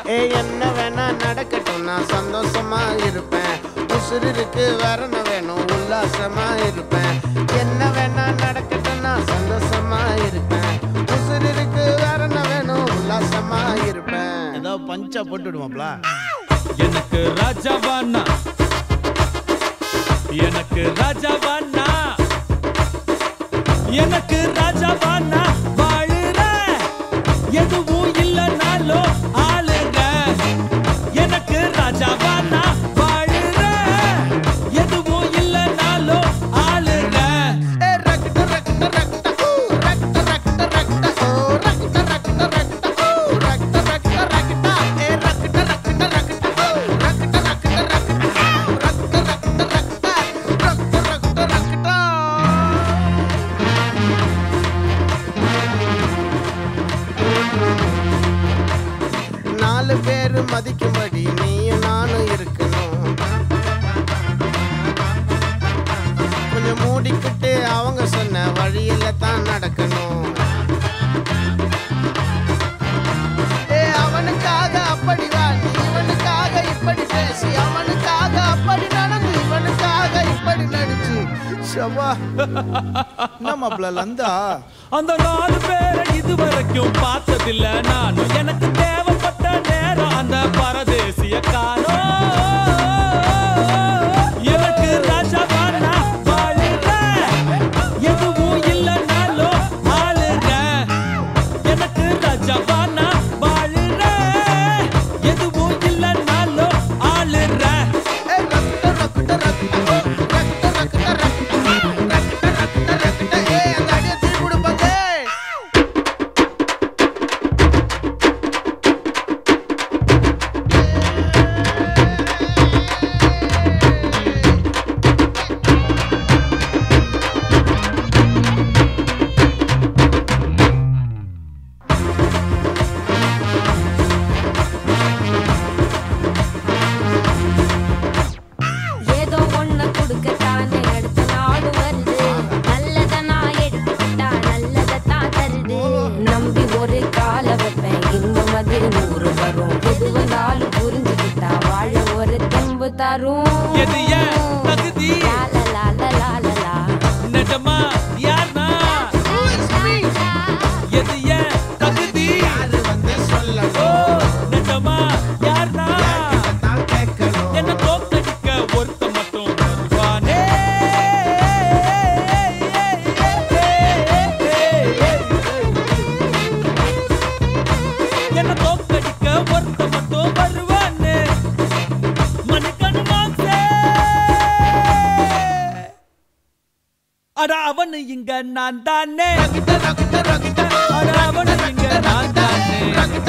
ஏ என்ன வேணா நடக்கட்டும் நான் சந்தோஷமா இருப்பேன் உசுருக்கு வேற என்ன வேணும் உல்லாசமா இருப்பேன் என்ன வேணா நடக்கட்டும் நான் சந்தோஷமா இருப்பேன் உசுருக்கு வேற என்ன வேணும் உல்லாசமா இருப்பேன் ஏதோ பஞ்சா போட்டு விடுவாப்ல எனக்கு ராஜாவானா எனக்கு ராஜாவானா எனக்கு ராஜாவானா வாழுற எதுவும் இல்லைனாலும் ஆளுங்க எனக்கு ராஜாவானா வாழுற எதுவும் இல்லைனாலும் ஆளுங்க ஏ ரக்ட ரக்ட ரக்ட ஊ ரக்ட ரக்ட ரக்ட ஓ ரக்ட ரக்ட ரக்ட ஓ ரக்ட ரக்ட ரக்ட ஏ ரக்ட ரக்ட ரக்ட ஓ ரக்ட ரக்ட ரக்ட ரக்ட ரக்ட ரக்ட ரக்ட ரக்ட ரக்ட நாலு பேர் மதிக்கும்படி நீயும் நானும் இருக்கணும் கொஞ்சம் மூடிக்கிட்டு அவங்க சொன்ன வழியில தான் நடக்கணும் ஏ அவனுக்காக அப்படி வா நீ இவனுக்காக இப்படி பேசி அவனுக்காக அப்படி நடந்து இவனுக்காக இப்படி நடிச்சு சவா நம்ம லந்தா அந்த நாலு பேரை இதுவரைக்கும் பார்த்ததில்ல நானும் எனக்கு தேவைப்பட்ட நேரம் அந்த பரதேசிய காலம் எனக்கு ராஜாவானா வாழுற எதுவும் இல்லைனாலும் ஆளுங்க எனக்கு ராஜாவானா வாழுற எதுவும் இல்லைனாலும் ஆளுற ஏ ரக்ட ரக்ட ரக்ட ஓ ரக்ட ரக்ட ரக்ட ரக்ட ரக்ட ரக்ட ஏ அந்த அடியை திருப்பி கொடுப்பாங்க ஏதோ ஒண்ணு கொடுக்கத்தானே அடுத்த நாடு வருது நல்லத நான் எடுத்துக்கிட்டா நல்லதத்தான் தருது நம்பி ஒரு கால வைப்பேன் இன்னும் அது நூறு வரும் எது வந்தாலும் புரிஞ்சுக்கிட்டா வாழ ஒரு தெம்பு தரும் எது ஏன் தகுதி லால லால லால லா. நிஜமா யார்னா எது ஏன் தகுதி யாரு வந்து ஓ சொல்லணும் நிஜமா யார்னா தான் கேட்கணும் என்ன தோக்கடிக்க ஒருத்த மட்டும் வருவானே என்ன தோக்கடிக்க ஒருத்த மட்டும் வருவானே மணிக்கணு மாசே அட அவனு இங்க நான் தானே ரக்ட ரக்ட ரக்ட அட அவனு இங்க நான் தானே ரக்ட